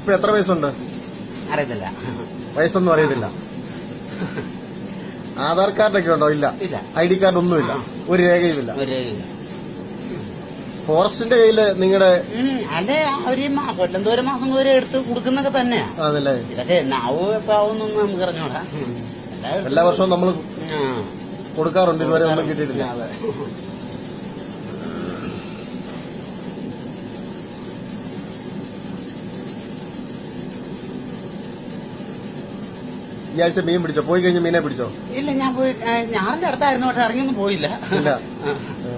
ഇപ്പൊ എത്ര വയസ്സുണ്ട് അറിയത്തില്ല വയസ്സൊന്നും അറിയത്തില്ല ആധാർ കാർഡൊക്കെ ഉണ്ടോ ഇല്ല ഇല്ല ഐ ഡി കാർഡ് ഒന്നുമില്ല ഒരു രേഖയുമില്ല ഒരു ഫോറസ്റ്റിന്റെ കയ്യില് നിങ്ങളുടെ ഉം, അല്ലെ അവര് മാ- കൊല്ലം തോരം മാസം തോരം എടുത്ത് കൊടുക്കുന്നൊക്കെ തന്നെയാ അതല്ലേ ഇതൊക്കെ നാവ് എപ്പോ ആവുന്നൊന്നും നമുക്ക് അറിഞ്ഞൂടാ എല്ലാ- എല്ലാ വർഷവും നമ്മൾ ആ. കൊടുക്കാറുണ്ട് ഇതുവരെ ഒന്നും കിട്ടിയിട്ടില്ല അതെ. ഈ ആഴ്ച മീൻ പിടിച്ചോ പോയി കഴിഞ്ഞ് മീനെ പിടിച്ചോ ഇല്ല ഞാൻ പോയി ആ, ഞാറിന്റെ അടുത്തായിരുന്നു പക്ഷെ ഇറങ്ങിയൊന്നും പോയില്ല ഇല്ല ആ.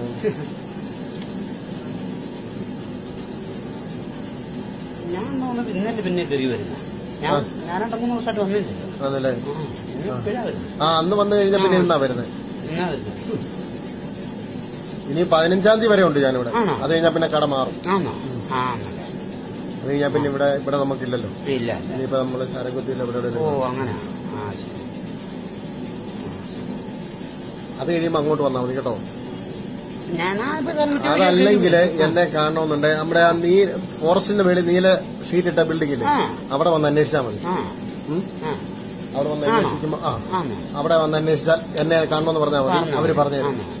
ഞാൻ തോന്നുന്നത് ഇന്നലെ പിന്നെ കയറി വരുന്നത് ഞാൻ ആ. ഞാൻ രണ്ടു മൂന്ന് ദിവസമായിട്ട് വന്നിട്ടില്ല അതല്ലേ ഇപ്പോഴാ വരുന്നത് ആ അന്ന് വന്നു കഴിഞ്ഞാൽ പിന്നെ ഇന്നാ വരുന്നത് ഇന്നാ വരുന്നത് ഇനി പതിനഞ്ചാം തീയതി വരെ ഉണ്ട് ഞാനിവിടെ ആണോ? അത് കഴിഞ്ഞാൽ പിന്നെ കട മാറും ആണോ ആ ആണല്ലേ. അത് കഴിഞ്ഞാൽ പിന്നെ ഇവിടെ ഇവിടെ നമുക്കില്ലല്ലോ ഇല്ല ഇല്ല. ഇനിയിപ്പോ നമ്മള് ശരകുത്തിയിൽ ഇവിടെ ഓ എവിടെയെങ്കിലും- അങ്ങനെ ആ ശരി അത് കഴിയുമ്പോ അങ്ങോട്ട് വന്നാൽ മതി കേട്ടോ ഞാനാ ഇപ്പൊ കല്ലുകുറ്റി അതല്ലെങ്കിൽ എന്നെ കാണണമെന്നുണ്ടെ നമ്മുടെ ആ നീ ഫോറസ്റ്റിന്റെ മേളിൽ നീല ഷീറ്റ് ഇട്ട ബിൽഡിംഗില്ലേ ആ. അവിടെ വന്ന് അന്വേഷിച്ചാൽ മതി ആ ഉം? ആ അവിടെ വന്ന് ആണോ? അന്വേഷിക്കുമ്പോ ആ ആണോ അവിടെ വന്ന് അന്വേഷിച്ചാൽ എന്നെ കാണണമെന്ന് പറഞ്ഞാൽ മതി പറഞ്ഞോ. അവര് പറഞ്ഞു തരും ആണോ?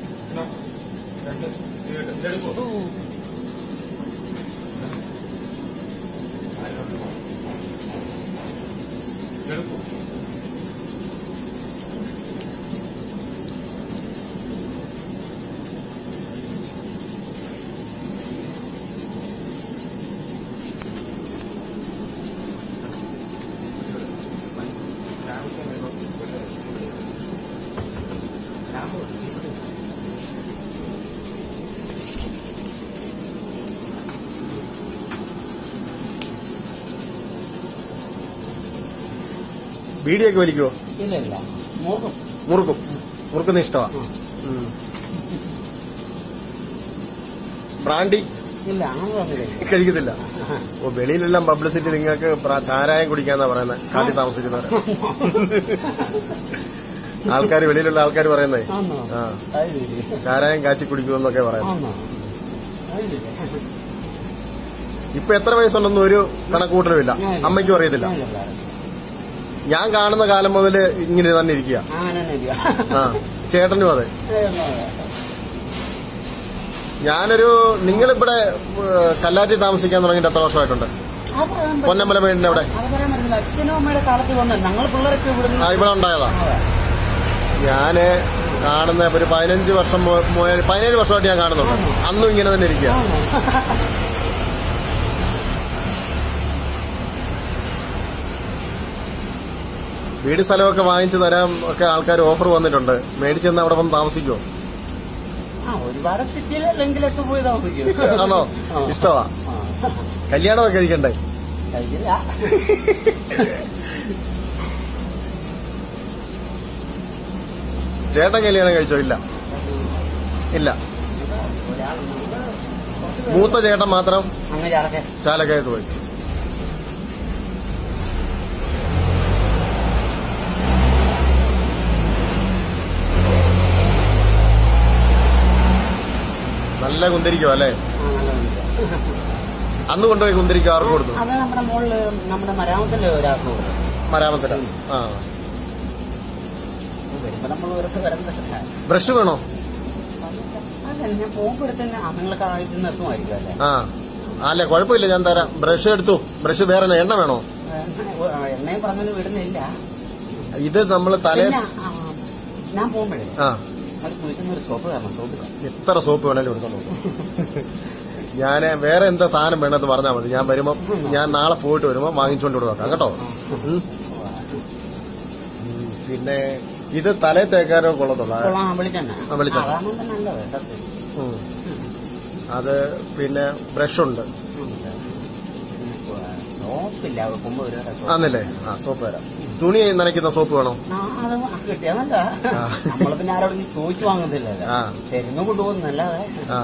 ബീഡിയൊക്കെ വലിക്കുവോ ഇല്ല ഇല്ല മൂക്കും മുറുക്കും മുറുക്കുന്ന ഇഷ്ടമാ ഉം. ബ്രാൻഡി ഇല്ല അങ്ങനെ പറഞ്ഞില്ല കഴിക്കത്തില്ല ഓ വെളിയിലെല്ലാം പബ്ലിസിറ്റി നിങ്ങൾക്ക് പ്ര- ചാരായം കുടിക്കാന്നാ പറയുന്നത് കാട്ടിൽ താമസിക്കുന്നവർ ആൾക്കാർ വെളിയിലുള്ള ആൾക്കാർ പറയുന്നേ ആണോ ആ അത് ശരി ചാരായം കാച്ചി കുടിക്കുമെന്നൊക്കെ പറയുന്നത് ആണോ അത് ശരി ഇപ്പൊ എത്ര വയസ്സുണ്ടെന്നും ഒരു കണക്കൂട്ടലുമില്ല അമ്മയ്ക്കും അറിയത്തില്ല ഞാനില്ല. ഞാൻ കാണുന്ന കാലം മുതൽ ഇങ്ങനെ തന്നെ ഇരിക്കുക അങ്ങനെ തന്നെ ഇല്ല. ആ ചേട്ടനും അതെ ഞാനൊരു നിങ്ങളിവിടെ ഏഹ്, കല്ലാറ്റി താമസിക്കാൻ തുടങ്ങിയിട്ട് എത്ര വർഷമായിട്ടുണ്ട് അത് പറയാൻ പറ്റില്ല. പൊന്നമ്പല വീടിന്റെ അവിടെ അത് പറയാൻ പറ്റില്ല അച്ഛനും അമ്മയുടെ കാലത്ത് വന്നത് ഞങ്ങൾ പിള്ളേരൊക്കെ ഇവിടുന്ന് ആ ഇവിടെ ഉണ്ടായതാ അതെ. ഞാന് കാണുന്ന ഒരു പതിനഞ്ച് വർഷം മു- മു- പതിനേഴ് വർഷമായിട്ട് ഞാൻ കാണുന്നുണ്ട് അന്നും ഇങ്ങനെ തന്നെ ഇരിക്കുക ആണോ? വീട് സ്ഥലമൊക്കെ വാങ്ങിച്ചു തരാൻ ഒക്കെ ആൾക്കാർ ഓഫർ വന്നിട്ടുണ്ട് മേടിച്ചെന്ന് അവിടെ വന്ന് താമസിക്കുമോ ആ ഒരുപാട് സിറ്റിയിലല്ലെങ്കിലൊക്കെ പോയി താമസിക്കും ആണോ ആ. ഇഷ്ടമാ ആ. കല്യാണമൊക്കെ കഴിക്കണ്ടേ കഴിക്കില്ല ചേട്ടൻ കല്യാണം കഴിച്ചോ ഇല്ല ഇല്ല ഒരാൾ മൂത്ത ചേട്ടൻ മാത്രം അങ്ങനെ ചാറക്കെ ചാലക്കയത്ത് പോയി നല്ല കുന്തിരിക്കും അല്ലേ അന്ന് കൊണ്ടുപോയി കുന്തിരിക്കും ആർക്ക് കൊടുത്തു അത് നമ്മുടെ മുകളില് നമ്മുടെ മരാമത്തിന്റെ ഒരാൾക്ക് കൊടുക്കും. മരാമത്തില ആ വരുമ്പോ നമ്മൾ ഇവരൊക്കെ വരണ്ടേ ബ്രഷ് വേണോ അല്ല ഞാൻ പോകുമ്പോ തന്നെ നിങ്ങളൊക്കെ ആയിട്ട് നിർത്തുമായിരിക്കും അല്ലേ ആ അല്ല കുഴപ്പമില്ല ഞാൻ തരാം ബ്രഷ് എടുത്തു ബ്രഷ് വേറെ എണ്ണ വേണോ ഏഹ്, എണ്ണയും പറഞ്ഞത് വിടുന്നില്ല ഇത് നമ്മൾ തലേ പിന്നെ ആ, ഞാൻ പോകുമ്പോഴേ ആ അത് കുളിക്കുന്ന ഒരു സോപ്പ് കാരണം സോപ്പ് കാണും. എത്ര സോപ്പ് വേണേലും എടുത്തോളൂ ഞാൻ വേറെ എന്താ സാധനം വേണമെന്ന് പറഞ്ഞാൽ മതി ഞാൻ വരുമ്പോ ഞാൻ നാളെ പോയിട്ട് വരുമ്പോ വാങ്ങിച്ചുകൊണ്ട് ഇവിടെ വെക്കാം കേട്ടോ ഉം. ഉം, പിന്നെ ഇത് തലേ തേക്കാനോ കൊള്ളത്തുള്ള കൊള്ളാം വെളിച്ചെണ്ണ ആ, വെളിച്ചെണ്ണ. അതാണ് തന്നെ നല്ലത് സത്യം ഉം. അത് പിന്നെ ബ്രഷുണ്ട് സോപ്പില്ല വെക്കുമ്പോ ഒരു രസം. ആന്നല്ലേ ആ സോപ്പ് തരാം തുണി നനയ്ക്കുന്ന സോപ്പ് വേണോ ആ, അത് കിട്ടിയാ നല്ല ആ. നമ്മള് പിന്നെ ആരോടും ചോദിച്ചു വാങ്ങത്തില്ലല്ലോ ആ. തെരുന്ന് കൊണ്ടുപോകുന്നല്ലാതെ ആ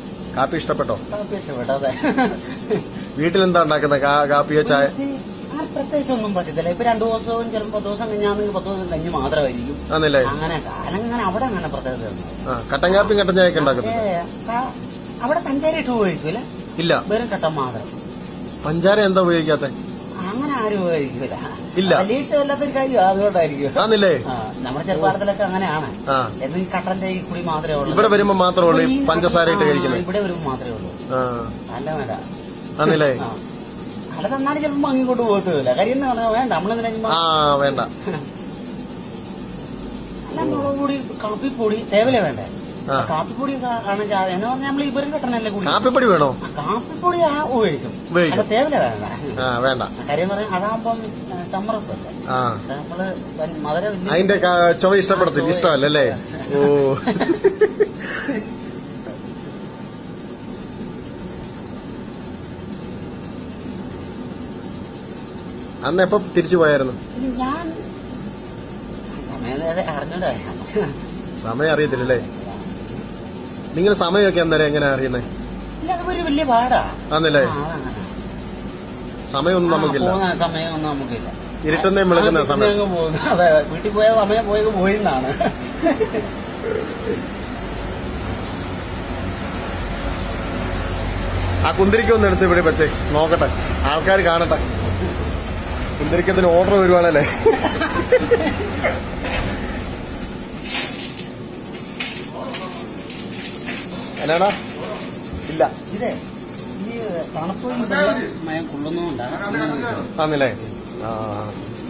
കാപ്പി ഇഷ്ടപ്പെട്ടോ കാപ്പി ഇഷ്ടപ്പെട്ടതെ വീട്ടിലെന്താ ഉണ്ടാക്കുന്നത് കാ- കാപ്പിയോ ചായ ആർക്ക് പ്രത്യേകിച്ച് ഒന്നും പറ്റത്തില്ല ഇപ്പൊ രണ്ടു ദിവസവും ചിലപ്പോൾ പത്ത് ദിവസം കഴിഞ്ഞാൽ പത്ത് ദിവസം കഴിഞ്ഞ് മാത്രമായിരിക്കും ആന്നല്ലേ അങ്ങനെ കാലം അങ്ങനെ അവിടെ അങ്ങനെ പ്രത്യേകത ഒന്നും. ആ കട്ടൻ കാപ്പിയും കട്ടൻ ചായയൊക്കെ ഉണ്ടാക്കത്തില്ല ഏ, ആ, അവിടെ പഞ്ചാര ഇട്ട് ഉപയോഗിക്കൂല ഇല്ല വെറും കട്ടൻ മാത്രം പഞ്ചാര എന്താ ഉപയോഗിക്കാത്ത അങ്ങനെ ആരും ഉപയോഗിക്കൂല ഇല്ല. വലിയ ഇഷ്ടമില്ലാത്തൊരു കാര്യം അതുകൊണ്ടായിരിക്കും ആന്നില്ലേ ആ, നമ്മുടെ ചെറുപ്പകാലത്തിലൊക്കെ അങ്ങനെയാണ് ആ എന്നും ഈ കട്ടന്റെ ഈ കുടി മാത്രമേ ഉള്ളൂ ഇവിടെ വരുമ്പോ മാത്രമേ ഉള്ളൂ ഈ ഇവിടെ ഈ പഞ്ചസാര ഇട്ട് ആ, കഴിക്കുന്നത് ഇവിടെ വരുമ്പോ മാത്രമേ ഉള്ളൂ ആ അല്ല വേണ്ട ആന്നില്ലേ ആ. അവിടെ തന്നാലും ചിലപ്പോ മങ്ങിക്കൊണ്ട് പോയിട്ട് വരില്ല കാര്യം എന്ന് പറഞ്ഞാൽ വേണ്ട നമ്മളെന്തിനാ ചുമ്മാ ആ വേണ്ട അല്ല മുളക് പൊടി കാപ്പിപ്പൊടി തേവല വേണ്ടേ ആ. കാപ്പിപ്പൊടി കാ- ആണ് ചാ- എന്ന് പറഞ്ഞാൽ നമ്മൾ ഇവരും കട്ടണല്ലേ കൂടി കാപ്പിപ്പൊടി വേണോ ആ, കാപ്പിപ്പൊടി ആ ഉപയോഗിക്കും ഉപയോഗിക്കും. അല്ല തേവല വേണ്ട ആ വേണ്ട കാര്യം എന്ന് പറഞ്ഞാൽ അതാകുമ്പം സമ്മർദ്ദമല്ലേ ആ നമ്മള് വൻ- മധുരം ഇല്ല. അതിന്റെ ക- ചുവ ഇഷ്ടപ്പെടത്തില്ല ഇഷ്ടമല്ലല്ലേ ഓ അന്ന് എപ്പോ തിരിച്ചു പോയായിരുന്നു ഇത് ഞാൻ സമയം നേരെ അറിഞ്ഞൂടാ സമയം അറിയത്തില്ലല്ലേ നിങ്ങൾ സമയമൊക്കെ അന്നേരം എങ്ങനെ അറിയുന്നത് ഇല്ല അത് ഒരു വലിയ പാടാ ആന്നല്ലേ ആ, അതങ്ങനെ. സമയമൊന്നും ആ, നമുക്കില്ല പോകുന്ന സമയമൊന്നും നമുക്കില്ല ഇരുട്ടുന്നേം വെളുക്കുന്ന ആ, സമയം. അങ്ങ് പോകുന്നു. അതെ വീട്ടിൽ പോയ സമയം പോയത് പോയിന്നാണ് ആ കുന്തിരിക്ക ഒന്ന് എടുത്ത് ഇവിടെ വെച്ചേ നോക്കട്ടെ ആൾക്കാർ കാണട്ടെ കുന്തിരിക്കത്തിന് ഓർഡർ വരുവാണല്ലേ എന്നാടാ ഇല്ല ഇതേ ഈ തണുപ്പ് ഈ വെള്ളം മയം കൊള്ളുന്നതുകൊണ്ടാണ് അങ്ങനെ ആന്നല്ലേ ആ